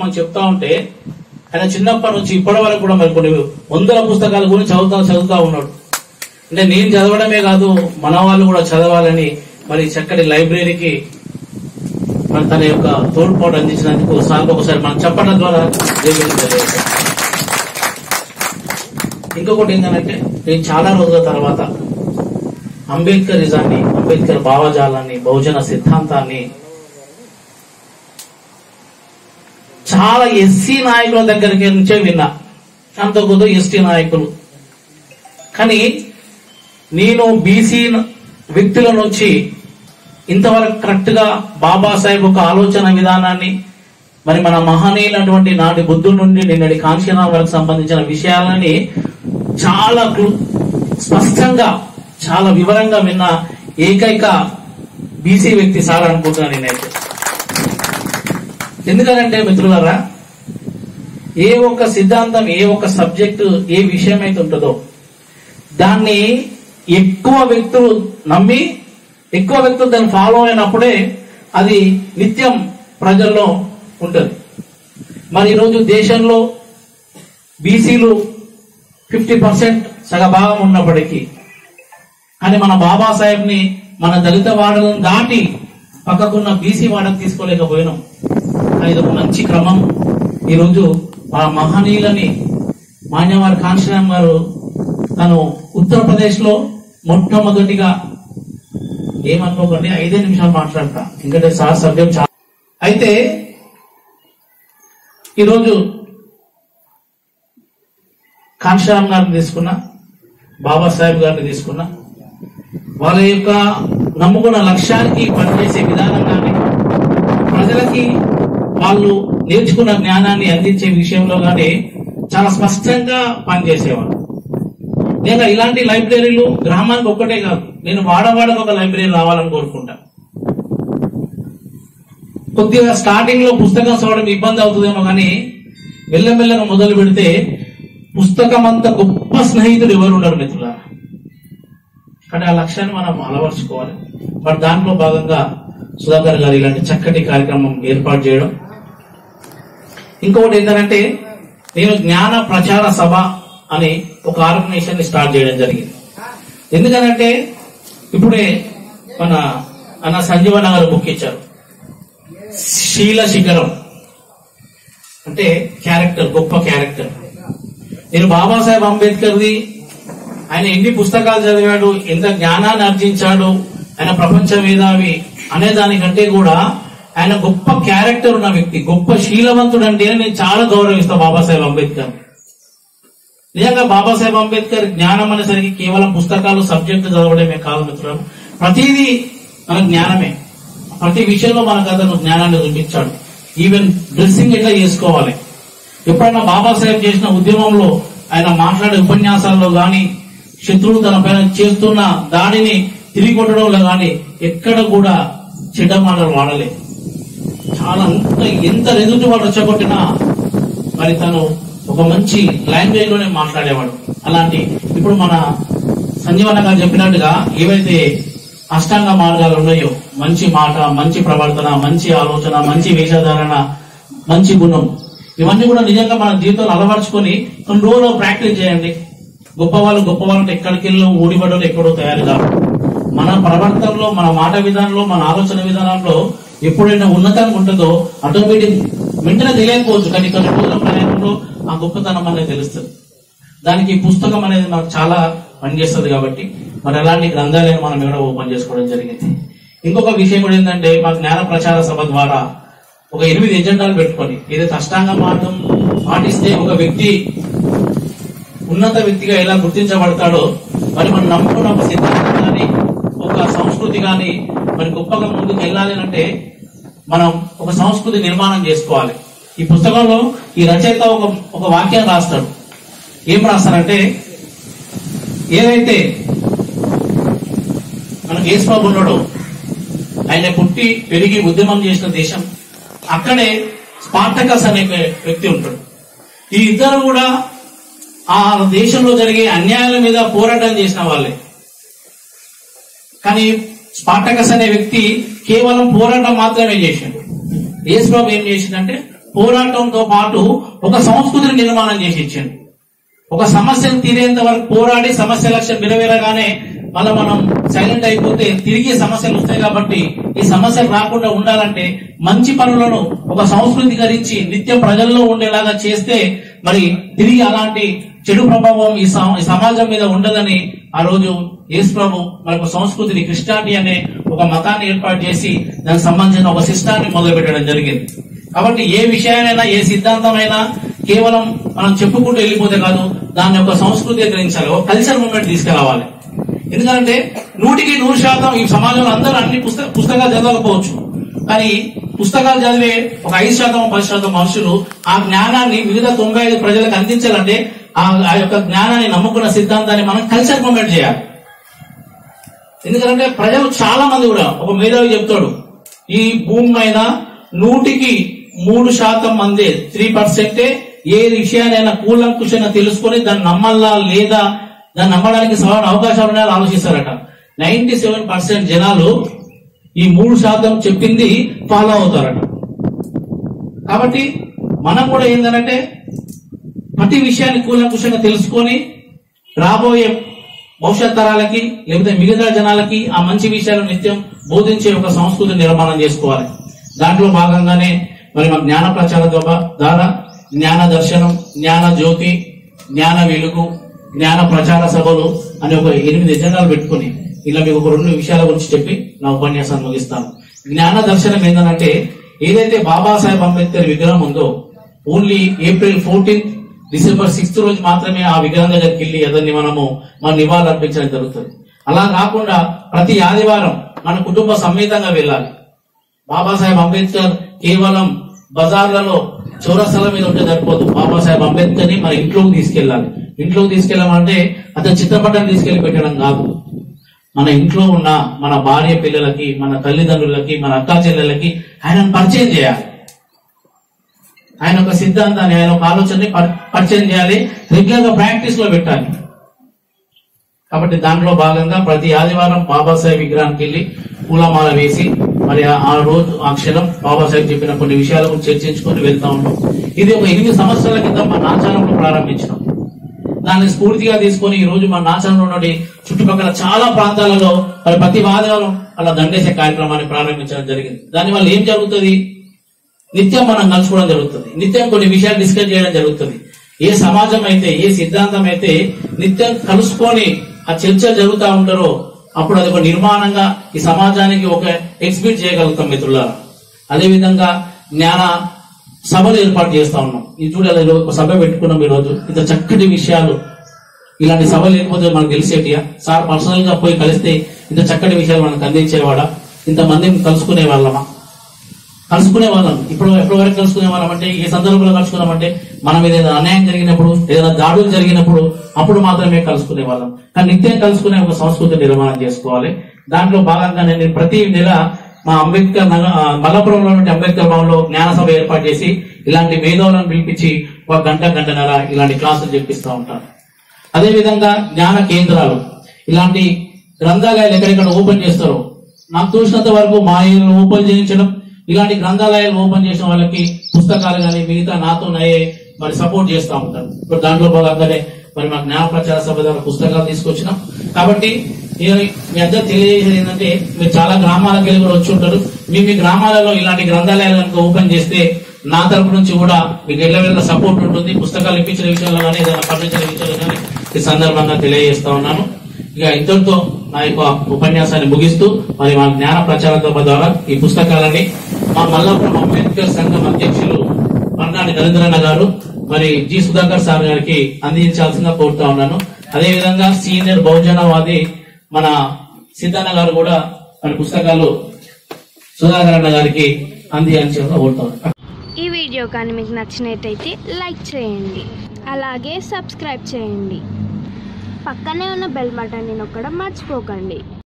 మనం చెప్తా ఉంటే ఆయన చిన్నప్పటి నుంచి ఇప్పటి వరకు కూడా మరి కొన్ని వందల పుస్తకాల గురించి చదువుతా చదువుతా ఉన్నాడు అంటే నేను చదవడమే కాదు మన వాళ్ళు కూడా చదవాలని మరి చక్కటి లైబ్రరీకి మరి తన యొక్క తోడ్పాటు అందించినందుకు సార్ ఒకసారి మనం చెప్పడం ద్వారా జయవేలు తెలియజేస్తాం. ఇంకొకటి ఏంటంటే నేను చాలా రోజుల తర్వాత అంబేద్కరిజాన్ని అంబేద్కర్ భావజాలాన్ని బహుజన సిద్ధాంతాన్ని చాలా ఎస్సీ నాయకుల దగ్గరికి నుంచే విన్నా అంతకుముందు ఎస్టీ నాయకులు కానీ నేను బీసీ వ్యక్తుల నుంచి ఇంతవరకు కరెక్ట్ గా బాబాసాహెబ్ ఒక ఆలోచన విధానాన్ని మరి మన మహనీయులటువంటి నాటి బుద్ధుడి నుండి నిన్నటి కాంక్షణ వరకు సంబంధించిన విషయాలని చాలా క్లు- స్పష్టంగా చాలా వివరంగా విన్న ఏకైక బీసీ వ్యక్తి సార్ అనుకుంటున్నాను నేనైతే ఎందుకనంటే మిత్రులారా ఏ ఒక్క సిద్ధాంతం ఏ ఒక్క సబ్జెక్టు ఏ విషయం అయితే ఉంటుందో దాన్ని ఎక్కువ వ్యక్తులు నమ్మి ఎక్కువ వ్యక్తులు దాన్ని ఫాలో అయినప్పుడే అది నిత్యం ప్రజల్లో ఉంటుంది మరి ఈరోజు దేశంలో బీసీలు ఫిఫ్టీ పర్సెంట్ సగభాగం ఉన్నప్పటికీ కానీ మన బాబాసాహెబ్ ని మన దళిత వాడలను దాటి పక్కకున్న బీసీ వాడకు తీసుకోలేకపోయినాం కానీ ఇది ఒక మంచి క్రమం ఈరోజు ఆ మహనీయులని మాన్యవారి కాంశీరామ్ గారు తను ఉత్తరప్రదేశ్ లో మొట్టమొదటిగా ఏమనుకోకండి ఐదే నిమిషాలు మాట్లాడతా ఎందుకంటే సార్ సబ్జెక్ట్ చాలా అయితే ఈరోజు కాంశీరామ్ గారిని తీసుకున్నా బాబాసాహెబ్ గారిని తీసుకున్నా వాళ్ళ యొక్క నమ్ముకున్న లక్ష్యానికి పనిచేసే విధానం కానీ ప్రజలకి వాళ్ళు నేర్చుకున్న జ్ఞానాన్ని అందించే విషయంలో కానీ చాలా స్పష్టంగా పనిచేసేవాళ్ళు నేను ఇలాంటి లైబ్రరీలు గ్రామానికి ఒక్కటే కాదు నేను వాడవాడకు ఒక లైబ్రరీ రావాలని కోరుకుంటా కొద్దిగా స్టార్టింగ్ లో పుస్తకం చదవడం ఇబ్బంది అవుతుందేమో కానీ మెల్లమెల్లగా మొదలు పెడితే పుస్తకం అంత గొప్ప స్నేహితుడు ఎవరు ఉండరు మిత్రులారా కానీ ఆ లక్ష్యాన్ని మనం అలవర్చుకోవాలి మరి దాంట్లో భాగంగా సుధాకర్ గారు ఇలాంటి చక్కటి కార్యక్రమం ఏర్పాటు చేయడం ఇంకొకటి ఏంటంటే నేను జ్ఞాన ప్రచార సభ అని ఒక ఆర్గనైజేషన్ ని స్టార్ట్ చేయడం జరిగింది ఎందుకనంటే ఇప్పుడే మన అన్న సంజీవన్న గారు బుక్ ఇచ్చారు శీల శిఖరం అంటే క్యారెక్టర్ గొప్ప క్యారెక్టర్ నేను బాబాసాహెబ్ అంబేద్కర్ది ఆయన ఎన్ని పుస్తకాలు చదివాడు ఎంత జ్ఞానాన్ని ఆర్జించాడు ఆయన ప్రపంచ మేధావి అనే దానికంటే కూడా ఆయన గొప్ప క్యారెక్టర్ ఉన్న వ్యక్తి గొప్ప శీలవంతుడు అంటే నేను చాలా గౌరవిస్తా బాబాసాహెబ్ అంబేద్కర్ నిజంగా బాబాసాహెబ్ అంబేద్కర్ జ్ఞానం అనేసరికి కేవలం పుస్తకాలు సబ్జెక్టు చదవడమే కాదు మిత్రులు ప్రతిదీ మన జ్ఞానమే ప్రతి విషయంలో మనకు అతను జ్ఞానాన్ని చూపించాడు ఈవెన్ డ్రెస్సింగ్ ఎట్లా చేసుకోవాలి ఎప్పుడైనా బాబాసాహెబ్ చేసిన ఉద్యమంలో ఆయన మాట్లాడే ఉపన్యాసాల్లో గాని శత్రువులు తన పైన చేస్తున్న దాడిని తిరిగి కొట్టడంలో గాని ఎక్కడ కూడా చెడ్డ మాటలు వాడలే చాలా అంత ఎంత ఎదుటి వాడు రెచ్చగొట్టినా మరి తను ఒక మంచి లాంగ్వేజ్ లోనే మాట్లాడేవాడు అలాంటి ఇప్పుడు మన సంజీవన్న గారు చెప్పినట్టుగా ఏవైతే అష్టాంగ మార్గాలు ఉన్నాయో మంచి మాట మంచి ప్రవర్తన మంచి ఆలోచన మంచి వేషధారణ మంచి గుణం ఇవన్నీ కూడా నిజంగా మన జీవితంలో అలవర్చుకొని కొన్ని రోజులు ప్రాక్టీస్ చేయండి గొప్ప వాళ్ళు గొప్ప వాళ్ళు ఎక్కడికి వెళ్ళి ఊడిపడలు ఎక్కడో తయారు కాదు మన ప్రవర్తనలో మన మాట విధానంలో మన ఆలోచన విధానంలో ఎప్పుడైనా ఉన్నతంగా ఉంటుందో ఆటోమేటిక్ వెంటనే తెలియకపోవచ్చు కానీ కొన్ని రోజుల ప్రయాణంలో ఆ గొప్పతనం అనేది తెలుస్తుంది దానికి ఈ పుస్తకం అనేది మనకు చాలా పనిచేస్తుంది కాబట్టి మరి అలాంటి గ్రంథాలయం మనం ఇక్కడ ఓపెన్ చేసుకోవడం జరిగింది ఇంకొక విషయం కూడా ఏంటంటే మా జ్ఞాన ప్రచార సభ ద్వారా ఒక ఎనిమిది ఎజెండాలు పెట్టుకొని ఏదైతే అష్టాంగ మార్గం పాటిస్తే ఒక వ్యక్తి ఉన్నత వ్యక్తిగా ఎలా గుర్తించబడతాడో మరి మనం నమ్ముకున్న ఒక సిద్ధాంతం కానీ ఒక సంస్కృతి కానీ మరి గొప్పగా ముందుకు వెళ్ళాలి అంటే మనం ఒక సంస్కృతి నిర్మాణం చేసుకోవాలి ఈ పుస్తకంలో ఈ రచయిత ఒక ఒక వాక్యం రాస్తాడు ఏం రాస్తారంటే ఏదైతే మనకు యేసుబాబు ఉన్నాడో ఆయన పుట్టి పెరిగి ఉద్యమం చేసిన దేశం అక్కడే స్పార్టకస్ అనే వ్యక్తి ఉంటాడు ఈ ఇద్దరు కూడా ఆ దేశంలో జరిగే అన్యాయాల మీద పోరాటం చేసిన వాళ్ళే కానీ స్పార్టకస్ అనే వ్యక్తి కేవలం పోరాటం మాత్రమే చేసిండు యేసుబాబు ఏం చేసిందంటే పోరాటంతో పాటు ఒక సంస్కృతిని నిర్మాణం చేసి ఇచ్చిండు ఒక సమస్యను తీరేంత వరకు పోరాడి సమస్య లక్ష్యం నెరవేరగానే మళ్ళీ మనం సైలెంట్ అయిపోతే తిరిగి సమస్యలు వస్తాయి కాబట్టి ఈ సమస్యలు రాకుండా ఉండాలంటే మంచి పనులను ఒక సంస్కృతికరించి నిత్యం ప్రజల్లో ఉండేలాగా చేస్తే మరి తిరిగి అలాంటి చెడు ప్రభావం ఈ సమ- ఈ సమాజం మీద ఉండదని ఆ రోజు యేసు ప్రభు మనకు సంస్కృతిని క్రిస్టియానిటీ అనే ఒక మతాన్ని ఏర్పాటు చేసి దానికి సంబంధించిన ఒక సిస్టాన్ని మొదలు పెట్టడం జరిగింది కాబట్టి ఏ విషయానైనా ఏ సిద్ధాంతమైనా కేవలం మనం చెప్పుకుంటూ వెళ్ళిపోతే కాదు దాని యొక్క సంస్కృతి గ్రహించాలి ఒక కల్చర్ మూమెంట్ తీసుకురావాలి ఎందుకంటే నూటికి నూరు శాతం ఈ సమాజంలో అందరూ అన్ని పుస్తక పుస్తకాలు చదవకపోవచ్చు కానీ పుస్తకాలు చదివే ఒక ఐదు శాతం పది శాతం మనుషులు ఆ జ్ఞానాన్ని వివిధ తొంభై ఐదు ప్రజలకు అందించాలంటే ఆ ఆ యొక్క జ్ఞానాన్ని నమ్ముకున్న సిద్ధాంతాన్ని మనం కల్చర్ మూమెంట్ చేయాలి ఎందుకంటే ప్రజలు చాలా మంది కూడా ఒక మేధావి చెప్తాడు ఈ భూమి మీద నూటికి మూడు శాతం మంది త్రీ పర్సెంటే ఏ విషయాన్నైనా కూలంకుషంగా తెలుసుకొని దాన్ని నమ్మల్లా లేదా దాన్ని నమ్మడానికి సరైన అవకాశాలు ఉన్నాయని ఆలోచిస్తారట నైన్టీ సెవెన్ పర్సెంట్ జనాలు ఈ మూడు శాతం చెప్పింది ఫాలో అవుతారట కాబట్టి మనం కూడా ఏంటంటే ప్రతి విషయాన్ని కూలంకుషంగా తెలుసుకొని రాబోయే భవిష్యత్ తరాలకి లేకపోతే మిగతా జనాలకి ఆ మంచి విషయాలు నిత్యం బోధించే ఒక సంస్కృతి నిర్మాణం చేసుకోవాలి దాంట్లో భాగంగానే మరి మా జ్ఞాన ప్రచార ద్వారా ద్వారా జ్ఞాన దర్శనం జ్ఞాన జ్యోతి జ్ఞాన వెలుగు జ్ఞాన ప్రచార సభలు అనే ఒక ఎనిమిది ఎజెండాలు పెట్టుకుని ఇలా మీకు ఒక రెండు విషయాల గురించి చెప్పి నా ఉపన్యాసాన్ని ముగిస్తాను జ్ఞాన దర్శనం ఏంటంటే ఏదైతే బాబాసాహెబ్ అంబేద్కర్ విగ్రహం ఉందో only April fourteenth December sixth రోజు మాత్రమే ఆ విగ్రహం దగ్గరికి వెళ్ళి అతన్ని మనము మన నివాళులు అర్పించడం జరుగుతుంది అలా కాకుండా ప్రతి ఆదివారం మన కుటుంబ సమేతంగా వెళ్ళాలి బాబాసాహెబ్ అంబేద్కర్ కేవలం బజార్లలో చౌరస్తాల మీద ఉంటే సరిపోదు బాబాసాహెబ్ అంబేద్కర్ ని మన ఇంట్లోకి తీసుకెళ్ళాలి ఇంట్లోకి తీసుకెళ్ళామంటే అతని చిత్రపటాన్ని తీసుకెళ్లి పెట్టడం కాదు మన ఇంట్లో ఉన్న మన భార్య పిల్లలకి మన తల్లిదండ్రులకి మన అక్కా చెల్లెలకి ఆయనను పరిచయం చేయాలి ఆయన ఒక సిద్ధాంతాన్ని ఆయన ఒక ఆలోచనని పరి- పరిచయం చేయాలి రెగ్యులర్ గా ప్రాక్టీస్ లో పెట్టాలి కాబట్టి దాంట్లో భాగంగా ప్రతి ఆదివారం బాబాసాహెబ్ విగ్రహానికి వెళ్ళి పూలమాల వేసి మరి ఆ- ఆ రోజు ఆ క్షణం బాబాసాహెబ్ చెప్పిన కొన్ని విషయాల గురించి చర్చించుకొని వెళ్తా ఉంటాం ఇది ఒక ఎనిమిది సంవత్సరాల క్రితం మా నాచారంలో ప్రారంభించినాం దాన్ని స్ఫూర్తిగా తీసుకొని ఈ రోజు మా నాచరంలో ఉన్నటి చుట్టుపక్కల చాలా ప్రాంతాలలో మరి ప్రతి ఆదివారం అలా దండేసే కార్యక్రమాన్ని ప్రారంభించడం జరిగింది దాని వల్ల ఏం జరుగుతుంది నిత్యం మనం కలుసుకోవడం జరుగుతుంది నిత్యం కొన్ని విషయాలు డిస్కస్ చేయడం జరుగుతుంది ఏ సమాజం అయితే ఏ సిద్ధాంతం అయితే నిత్యం కలుసుకొని ఆ చర్చ జరుగుతూ ఉంటారో అప్పుడు అది ఒక నిర్మాణంగా ఈ సమాజానికి ఒక ఎగ్జిబిట్ చేయగలుగుతాం మిత్రులారా అదే విధంగా జ్ఞాన సభలు ఏర్పాటు చేస్తా ఉన్నాం ఇది చూడాలి ఈరోజు ఒక సభ పెట్టుకున్నాం ఈ రోజు ఇంత చక్కటి విషయాలు ఇలాంటి సభ లేకపోతే మనకు తెలిసేటియా సార్ పర్సనల్ గా పోయి కలిస్తే ఇంత చక్కటి విషయాలు మనకు అందించేవాడా ఇంత మందిని కలుసుకునే వాళ్ళమా కలుసుకునే వాళ్ళం ఇప్పుడు ఎప్పటి వరకు కలుసుకునే వాళ్ళం అంటే ఏ సందర్భంలో కలుసుకున్నామంటే మన మీద ఏదైనా అన్యాయం జరిగినప్పుడు ఏదైనా దాడులు జరిగినప్పుడు అప్పుడు మాత్రమే కలుసుకునే వాళ్ళం కానీ నిత్యం కలుసుకునే ఒక సంస్కృతి నిర్మాణం చేసుకోవాలి దాంట్లో భాగంగా నేను ప్రతి నెల మా అంబేద్కర్ నగ- ఆ, మల్లాపురంలో ఉన్న అంబేద్కర్ భవన్లో జ్ఞాన సభ ఏర్పాటు చేసి ఇలాంటి మేధావులను పిలిపించి ఒక గంట గంటన్నర ఇలాంటి క్లాసులు చెప్పిస్తూ ఉంటాను అదే విధంగా జ్ఞాన కేంద్రాలు ఇలాంటి గ్రంథాలయాలు ఎక్కడెక్కడ ఓపెన్ చేస్తారో నాకు చూసినంత వరకు మా ఏరియాలో ఓపెన్ చేయించడం ఇలాంటి గ్రంథాలయాలు ఓపెన్ చేసిన వాళ్ళకి పుస్తకాలు కానీ మిగతా నాతో నయే మరి సపోర్ట్ చేస్తూ ఉంటారు ఇప్పుడు దాంట్లో భాగంగానే మరి మా జ్ఞాన ప్రచార సభ ద్వారా పుస్తకాలు తీసుకొచ్చినాం కాబట్టి నేను మీ అందరూ తెలియజేసేది ఏంటంటే మీరు చాలా గ్రామాలకు వెళ్ళి కూడా వచ్చి ఉంటారు మీ మీ గ్రామాలలో ఇలాంటి గ్రంథాలయాలు కనుక ఓపెన్ చేస్తే నా తరపు నుంచి కూడా మీకు ఎల్ల వెళ్ళ సపోర్ట్ ఉంటుంది పుస్తకాలు ఇప్పించిన విషయంలో కానీ ఏదైనా పండించిన విషయంలో కానీ ఈ సందర్భంగా తెలియజేస్తా ఉన్నాను ఇక ఇంతటితో నా యొక్క ఉపన్యాసాన్ని ముగిస్తూ మరి మా జ్ఞాన ప్రచార సభ ద్వారా ఈ పుస్తకాలని మా మల్లాపురం అంబేద్కర్ సంఘం అధ్యక్షులు పన్నాడి నరేంద్రన్న గారు మరి జి సుధాకర్ సార్ గారికి అందించాల్సిందిగా కోరుతా ఉన్నాను అదే విధంగా సీనియర్ బహుజనవాది మన సిద్ధన్న గారు కూడా మరి పుస్తకాలు సుధాకర్ అన్న గారికి అందించాల్సిందిగా కోరుతా ఉన్నాను ఈ వీడియో కానీ మీకు నచ్చినట్టయితే లైక్ చేయండి అలాగే సబ్స్క్రైబ్ చేయండి పక్కనే ఉన్న బెల్ బటన్ని నొక్కడం మర్చిపోకండి